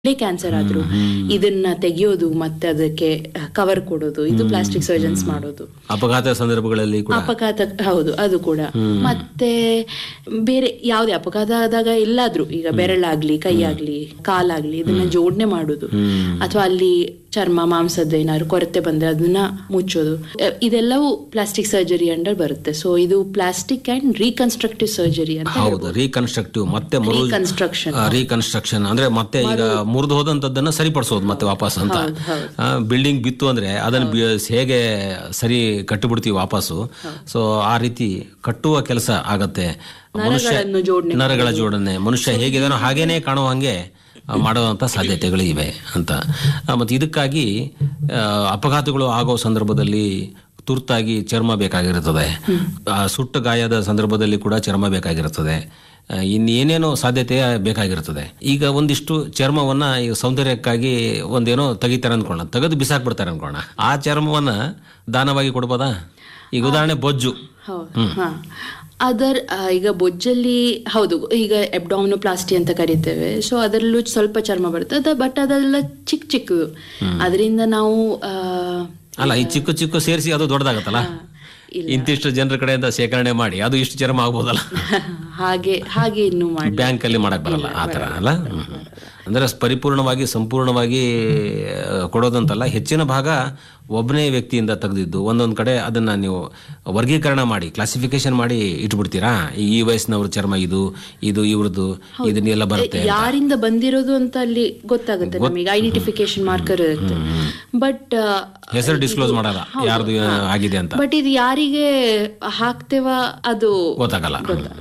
Cancer ಆದ್ರೂ ಇದನ್ನ ತೆಗೆಯೋದು ಮತ್ತೆ ಅದಕ್ಕೆ ಕವರ್ ಕೊಡೋದು ಇದು ಪ್ಲಾಸ್ಟಿಕ್ ಸರ್ಜನ್ಸ್ ಮಾಡೋದು ಅಪಘಾತ ಸಂದರ್ಭಗಳಲ್ಲಿ ಕೂಡ ಅಪಘಾತ ಹೌದು ಅದು ಕೂಡ ಮತ್ತೆ ಬೇರೆ ಯಾವುದೇ ಅಪಘಾತ ಆದಾಗ ಎಲ್ಲಾದ್ರೂ ಈಗ ಬೆರಳಾಗ್ಲಿ ಕೈ ಆಗ್ಲಿ ಕಾಲಾಗ್ಲಿ ಇದನ್ನ ಜೋಡಣೆ ಮಾಡೋದು ಅಥವಾ ಅಲ್ಲಿ ಚರ್ಮ ಮಾಂಸದ ಏನಾದ್ರು ಕೊರತೆ ಬಂದ್ರೆ ಅದನ್ನ ಮುಚ್ಚೋದು ಅಹ್, ಇದೆಲ್ಲವೂ ಪ್ಲಾಸ್ಟಿಕ್ ಸರ್ಜರಿ ಅಂಡರ್ ಬರುತ್ತೆ ಸೊ ಇದು ಪ್ಲಾಸ್ಟಿಕ್ ಅಂಡ್ ರೀಕನ್ಸ್ಟ್ರಕ್ಟಿವ್ ಸರ್ಜರಿ ಅಂತ ಹೌದು ರೀಕನ್ಸ್ಟ್ರಕ್ಟಿವ್ ಮತ್ತೆ ಮರು ರೀಕನ್ಸ್ಟ್ರಕ್ಷನ್ ರೀಕನ್ಸ್ಟ್ರಕ್ಷನ್ ಅಂದ್ರೆ ಮತ್ತೆ ಈಗ ಮುರಿದು ಹೋದಂತದ್ದನ್ನ ಸರಿಪಡಿಸೋದು ಮತ್ತೆ ವಾಪಸ್ ಅಂತ ಬಿಲ್ಡಿಂಗ್ ಬಿತ್ತು ಅಂದ್ರೆ ಅದನ್ನ ಬಿ- ಹೇಗೆ ಸರಿ ಕಟ್ಟಿಬಿಡ್ತೀವಿ ವಾಪಸ್ಸು ಸೊ ಆ ರೀತಿ ಕಟ್ಟುವ ಕೆಲಸ ಆಗತ್ತೆ ಮನುಷ್ಯ ನರಗಳನ್ನು ಜೋಡಣೆ ನರಗಳ ಜೋಡಣೆ ಮನುಷ್ಯ ಹೇಗಿದಾನೋ ಹಾಗೇನೆ ಕಾಣುವ ಹಂಗೆ ಆ, ಮಾಡುವಂತ ಸಾಧ್ಯತೆಗಳು ಇವೆ ಅಂತ ಆ, ಮತ್ತೆ ಇದಕ್ಕಾಗಿ ಆ, ಅಪಘಾತಗಳು ಆಗೋ ಸಂದರ್ಭದಲ್ಲಿ ತುರ್ತಾಗಿ ಚರ್ಮ ಬೇಕಾಗಿರುತ್ತದೆ ಆ, ಸುಟ್ಟ ಗಾಯದ ಸಂದರ್ಭದಲ್ಲಿ ಕೂಡ ಚರ್ಮ ಬೇಕಾಗಿರುತ್ತದೆ ಆ, ಇನ್ನೇನೇನೋ ಸಾಧ್ಯತೆ ಬೇಕಾಗಿರುತ್ತದೆ ಈಗ ಒಂದಿಷ್ಟು ಚರ್ಮವನ್ನ ಈಗ ಸೌಂದರ್ಯಕ್ಕಾಗಿ ಒಂದೇನೋ ತೆಗಿತಾರೆ ಅನ್ಕೋಣ ತೆಗೆದು ಬಿಸಾಕ್ಬಿಡ್ತಾರೆ ಅನ್ಕೋಣ ಆ ಚರ್ಮವನ್ನ ದಾನವಾಗಿ ಕೊಡ್ಬೋದಾ ಈಗ ಉದಾಹರಣೆ ಬೊಜ್ಜು ಹೌದು ಹಾ ಅದರ್ ಆ, ಈಗ ಬೊಜ್ಜಲ್ಲಿ ಹೌದು ಈಗ ಎಬ್ಡಾಮಿನೋಪ್ಲಾಸ್ಟಿ ಅಂತ ಕರಿತೇವೆ ಸೊ ಅದರಲ್ಲೂ ಸ್ವಲ್ಪ ಚರ್ಮ ಬರುತ್ತೆ ಅದ ಬಟ್ ಅದೆಲ್ಲ ಚಿಕ್ಕ ಚಿಕ್ಕದು ಅದರಿಂದ ನಾವು ಆ, ಅಲ್ಲ ಈ ಚಿಕ್ಕ ಚಿಕ್ಕ ಸೇರಿಸಿ ಅದು ದೊಡ್ಡದಾಗತ್ತಲ್ಲ ಇಂತಿಷ್ಟು ಜನರ ಕಡೆಯಿಂದ ಸೇಕರಣೆ ಮಾಡಿ ಅದು ಇಷ್ಟು ಚರ್ಮ ಆಗ್ಬೋದಲ್ಲ ಹಾಗೆ ಹಾಗೆ ಇನ್ನು ಮಾಡಿ ಬ್ಯಾಂಕ್ ಅಲ್ಲಿ ಮಾಡಕ್ ಬರಲ್ಲ ಆ ತರ ಅಲ್ಲ ಹ್ಮ್. ಅಂದ್ರೆ ಪರಿಪೂರ್ಣವಾಗಿ ಸಂಪೂರ್ಣವಾಗಿ ಆ, ಕೊಡೋದಂತಲ್ಲ ಹೆಚ್ಚಿನ ಭಾಗ ಒಬ್ಬನೇ ವ್ಯಕ್ತಿಯಿಂದ ತೆಗೆದಿದ್ದು ಒಂದೊಂದ್ ಕಡೆ ಅದನ್ನ ನೀವು ವರ್ಗೀಕರಣ ಮಾಡಿ ಕ್ಲಾಸಿಫಿಕೇಶನ್ ಮಾಡಿ ಇಟ್ಬಿಡ್ತೀರಾ ಈ ಈ ವಯಸ್ಸಿನವ್ರ ಚರ್ಮ ಇದು ಇದು ಇವ್ರದ್ದು ಇದನ್ನೆಲ್ಲ ಬರುತ್ತೆ ಯಾರಿಂದ ಬಂದಿರೋದು ಅಂತ ಅಲ್ಲಿ ಗೊತ್ತಾಗುತ್ತೆ ನಮಗೆ ಐಡೆಂಟಿಫಿಕೇಶನ್ ಮಾರ್ಕರ್ ಇರುತ್ತೆ ಬಟ್ ಹೆಸರು ಡಿಸ್ಕ್ಲೋಸ್ ಮಾಡಲ್ಲ ಯಾರ್ದು ಆ, ಆಗಿದೆ ಅಂತ ಬಟ್ ಇದು ಯಾರಿಗೆ ಹಾಕ್ತೇವ ಅದು ಗೊತ್ತಾಗಲ್ಲ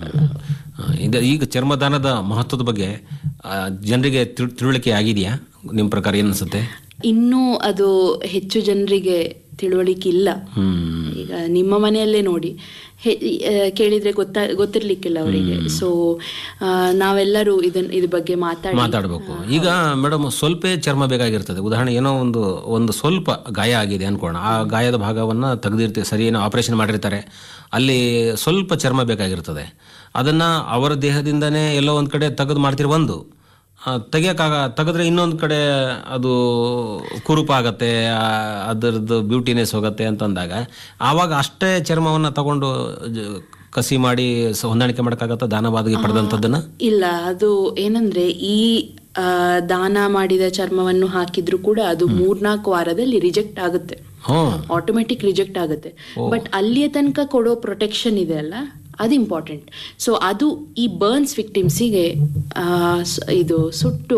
ಆ, ಈಗ ಈಗ ಚರ್ಮದಾನದ ಮಹತ್ವದ ಬಗ್ಗೆ ಆ, ಜನರಿಗೆ ತಿಳ್- ತಿಳುವಳಿಕೆ ಆಗಿದೆಯಾ ನಿಮ್ಮ ಪ್ರಕಾರ ಏನು ಅನ್ಸುತ್ತೆ ಇನ್ನೂ ಅದು ಹೆಚ್ಚು ಜನರಿಗೆ ತಿಳುವಳಿಕೆ ಇಲ್ಲ ಹ್ಮ್ ಈಗ ನಿಮ್ಮ ಮನೆಯಲ್ಲೇ ನೋಡಿ ಹೆ- ಆ, ಕೇಳಿದ್ರೆ ಗೊತ್ತಾ ಗೊತ್ತಿರ್ಲಿಕ್ಕಿಲ್ಲ ಅವರಿಗೆ ಸೊ ನಾವೆಲ್ಲರೂ ಇದನ್ ಇದ್ರ ಬಗ್ಗೆ ಮಾತಾಡಿ ಮಾತಾಡಬೇಕು ಈಗ ಮೇಡಮ್ ಸ್ವಲ್ಪ ಚರ್ಮ ಬೇಕಾಗಿರ್ತದೆ ಉದಾಹರಣೆ ಏನೋ ಒಂದು ಒಂದು ಸ್ವಲ್ಪ ಗಾಯ ಆಗಿದೆ ಅನ್ಕೋಣ ಆ ಗಾಯದ ಭಾಗವನ್ನ ತೆಗೆದಿರ್ತೀವಿ ಸರಿ ಏನೋ ಆಪರೇಷನ್ ಮಾಡಿರ್ತಾರೆ ಅಲ್ಲಿ ಸ್ವಲ್ಪ ಚರ್ಮ ಬೇಕಾಗಿರ್ತದೆ ಅದನ್ನ ಅವರ ದೇಹದಿಂದನೇ ಎಲ್ಲೋ ಒಂದ್ ಕಡೆ ತೆಗೆದು ಮಾಡ್ತಿರೋ ಒಂದು ಆ, ತೆಗಿಯಕ್ಕಾಗ ತೆಗೆದ್ರೆ ಇನ್ನೊಂದು ಕಡೆ ಅದು ಕುರುಪ ಆಗತ್ತೆ ಆ, ಅದರದ್ದು ಬ್ಯೂಟಿನೆಸ್ ಹೋಗುತ್ತೆ ಅಂತಂದಾಗ ಆವಾಗ ಅಷ್ಟೇ ಚರ್ಮವನ್ನ ತಗೊಂಡು ಜ- ಕಸಿ ಮಾಡಿ ಸ- ಹೊಂದಾಣಿಕೆ ಮಾಡೋಕ್ಕಾಗತ್ತ ದಾನವಾದಗಿ ಪಡೆದಂಥದ್ದನ್ನ ಇಲ್ಲ ಅದು ಏನಂದ್ರೆ ಈ ಆ, ದಾನ ಮಾಡಿದ ಚರ್ಮವನ್ನು ಹಾಕಿದ್ರು ಕೂಡ ಅದು ಮೂರ್ನಾಲ್ಕು ವಾರದಲ್ಲಿ ರಿಜೆಕ್ಟ್ ಆಗುತ್ತೆ ಹ್ಞೂ ಆಟೋಮೆಟಿಕ್ ರಿಜೆಕ್ಟ್ ಆಗುತ್ತೆ ಬಟ್ ಅಲ್ಲಿಯ ತನಕ ಕೊಡೋ ಪ್ರೊಟೆಕ್ಷನ್ ಇದೆ ಅಲ್ಲ ಅದು ಇಂಪಾರ್ಟೆಂಟ್ ಸೊ ಅದು ಈ ಬರ್ನ್ಸ್ ವಿಕ್ಟಿಮ್ಸಿಗೆ ಇದು ಸುಟ್ಟು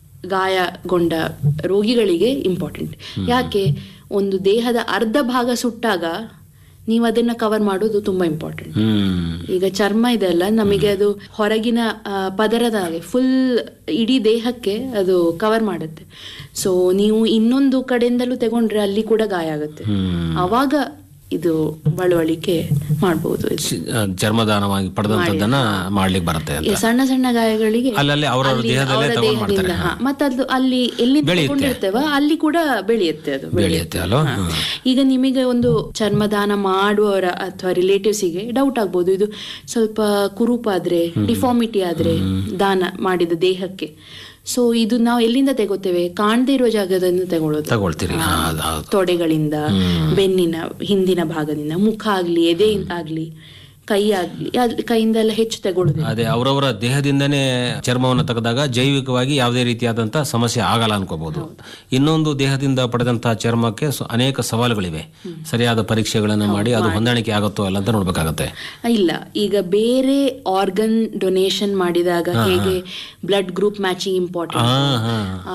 ಗಾಯಗೊಂಡ ರೋಗಿಗಳಿಗೆ ಇಂಪಾರ್ಟೆಂಟ್ ಯಾಕೆ ಒಂದು ದೇಹದ ಅರ್ಧ ಭಾಗ ಸುಟ್ಟಾಗ ನೀವು ಅದನ್ನ ಕವರ್ ಮಾಡೋದು ತುಂಬಾ ಇಂಪಾರ್ಟೆಂಟ್ ಹ್ಮ್ ಈಗ ಚರ್ಮ ಇದೆ ಅಲ್ಲ ನಮಗೆ ಅದು ಹೊರಗಿನ ಆ, ಪದರದ ಹಾಗೆ ಫುಲ್ ಇಡೀ ದೇಹಕ್ಕೆ ಅದು ಕವರ್ ಮಾಡುತ್ತೆ ಸೊ ನೀವು ಇನ್ನೊಂದು ಕಡೆಯಿಂದಲೂ ತಗೊಂಡ್ರೆ ಅಲ್ಲಿ ಕೂಡ ಗಾಯ ಆಗುತ್ತೆ ಅವಾಗ ಇದು ಬಳವಳಿಕೆ ಮಾಡ್ಬೋದು ಇದು. ಚ- ಚರ್ಮದಾನವಾಗಿ ಪಡೆದಂತದ್ದನ್ನ ಮಾಡ್ಲಿಕ್ಕೆ ಬರುತ್ತೆ ಈ ಅಂತ ಸಣ್ಣ ಸಣ್ಣ ಗಾಯಗಳಿಗೆ ಅಲ್ಲಲ್ಲಿ ಅವ್ರವ್ರ ಅಲ್ಲಿ ದೇಹದಲ್ಲೇ ಅವರ ತಗೊಂಡ್ ಮಾಡ್ತಾರೆ ದೇಹದಿಂದ, ಹಾ, ಮತ್ತೆ ಅದು ಅಲ್ಲಿ ಎಲ್ಲಿ ತಗೊಂಡಿರ್ತೇವ ಅಲ್ಲಿ ಕೂಡ ಬೆಳೆಯುತ್ತೆ ಅದು ಬೆಳೆಯುತ್ತೆ ಅಲ್ವಾ ಹಾ. ಈಗ ನಿಮಗೆ ಒಂದು ಚರ್ಮದಾನ ಮಾಡುವವರ ಅಥವಾ ರಿಲೇಟಿವ್ಸಿಗೆ ಡೌಟ್ ಆಗ್ಬೋದು ಇದು ಸ್ವಲ್ಪ ಕುರುಪಾದ್ರೆ ಡಿಫಾರ್ಮಿಟಿ ಆದ್ರೆ ದಾನ ಮಾಡಿದ ದೇಹಕ್ಕೆ ಸೊ ಇದು ನಾವು ಎಲ್ಲಿಂದ ತೆಗೋತೇವೆ ಕಾಣದೇ ಇರೋ ಜಾಗದಿಂದ ತಗೊಳ್ಳೋದು ತಗೊಳ್ತೀರಿ ಹಾ, ಅದು ಹೌದು. ತೊಡೆಗಳಿಂದ ಬೆನ್ನಿನ ಹಿಂದಿನ ಭಾಗದಿಂದ ಮುಖ ಆಗ್ಲಿ ಎದೆ ಆಗ್ಲಿ ಕೈ ಆಗ್ಲಿ ಅದ್- ಕೈಯಿಂದ ಎಲ್ಲ ಹೆಚ್ಚು ತಗೊಳ್ಳೋದು ಅದೇ ಅವರವರ ದೇಹದಿಂದನೇ ಚರ್ಮವನ್ನು ತೆಗೆದಾಗ ಜೈವಿಕವಾಗಿ ಯಾವುದೇ ರೀತಿಯಾದಂತ ಸಮಸ್ಯೆ ಆಗಲ್ಲ ಅನ್ಕೋಬಹುದು ಇನ್ನೊಂದು ದೇಹದಿಂದ ಪಡೆದಂತಹ ಚರ್ಮಕ್ಕೆ ಸ- ಅನೇಕ ಸವಾಲುಗಳಿವೆ ಸರಿಯಾದ ಪರೀಕ್ಷೆಗಳನ್ನು ಮಾಡಿ ಅದು ಹೊಂದಾಣಿಕೆ ಆಗುತ್ತೋ ಅಲ್ಲ ಅಂತ ನೋಡ್ಬೇಕಾಗತ್ತೆ ಇಲ್ಲ ಈಗ ಬೇರೆ ಆರ್ಗನ್ ಡೊನೇಷನ್ ಮಾಡಿದಾಗ ಹೇಗೆ ಬ್ಲಡ್ ಗ್ರೂಪ್ ಮ್ಯಾಚಿಂಗ್ ಇಂಪಾರ್ಟೆಂಟ್ ಹಾ ಹಾ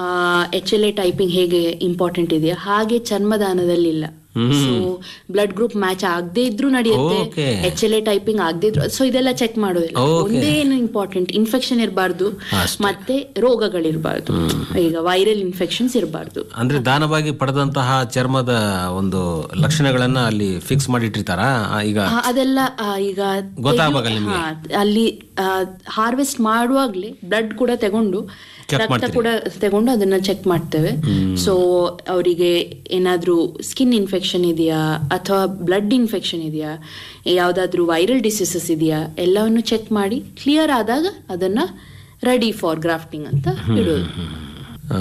ಎಚ್ ಎಲ್ ಎ ಟೈಪಿಂಗ್ ಹೇಗೆ ಇಂಪಾರ್ಟೆಂಟ್ ಇದೆಯಾ ಹಾಗೆ ಚರ್ಮದಾನದಲ್ಲಿ ಇಲ್ಲ ಸೊ ಬ್ಲಡ್ ಗ್ರೂಪ್ ಮ್ಯಾಚ್ ಆಗದೆ ಇದ್ರೂ ನಡೆಯುತ್ತೆ Okay. H L A typing ಆಗದೆ ಇದ್ರು ಸೊ ಇದೆಲ್ಲ ಚೆಕ್ ಮಾಡೋದಿಲ್ಲ ಒಂದೇ ಏನು ಇಂಪಾರ್ಟೆಂಟ್ ಇನ್ಫೆಕ್ಷನ್ ಇರಬಾರ್ದು ಮತ್ತೆ ರೋಗಗಳಿರಬಾರ್ದು ಈಗ ವೈರಲ್ ಇನ್ಫೆಕ್ಷನ್ಸ್ ಇರಬಾರ್ದು ಅಂದ್ರೆ ದಾನವಾಗಿ ಪಡೆದಂತಹ ಚರ್ಮದ ಒಂದು ಲಕ್ಷಣಗಳನ್ನ ಅಲ್ಲಿ ಫಿಕ್ಸ್ ಮಾಡಿಟ್ಟಿರ್ತಾರ ಈಗ ಅದೆಲ್ಲ ಆ, ಈಗ ಗೊತ್ತಾಗ್ಬೇಕಲ್ಲ ತೆಗ್ಯು- ಹಾ, ಅಲ್ಲಿ ಹಾರ್ವೆಸ್ಟ್ ಮಾಡುವಾಗ್ಲೇ ಬ್ಲಡ್ ಕೂಡ ತಗೊಂಡು ರಕ್ತ ಕೂಡ ತಗೊಂಡು ಅದನ್ನ ಚೆಕ್ ಮಾಡ್ತೇವೆ ಸೊ ಅವರಿಗೆ ಏನಾದ್ರೂ ಸ್ಕಿನ್ ಇನ್ಫೆಕ್ಷನ್ ಇದೆಯಾ ಅಥವಾ ಬ್ಲಡ್ ಇನ್ಫೆಕ್ಷನ್ ಇದೆಯಾ ಯಾವ್ದಾದ್ರೂ ವೈರಲ್ ಡಿಸೀಸಸ್ ಇದೆಯಾ ಎಲ್ಲವನ್ನು ಚೆಕ್ ಮಾಡಿ ಕ್ಲಿಯರ್ ಆದಾಗ ಅದನ್ನ ರೆಡಿ ಫಾರ್ ಗ್ರಾಫ್ಟಿಂಗ್ ಅಂತ ಇಡೋದು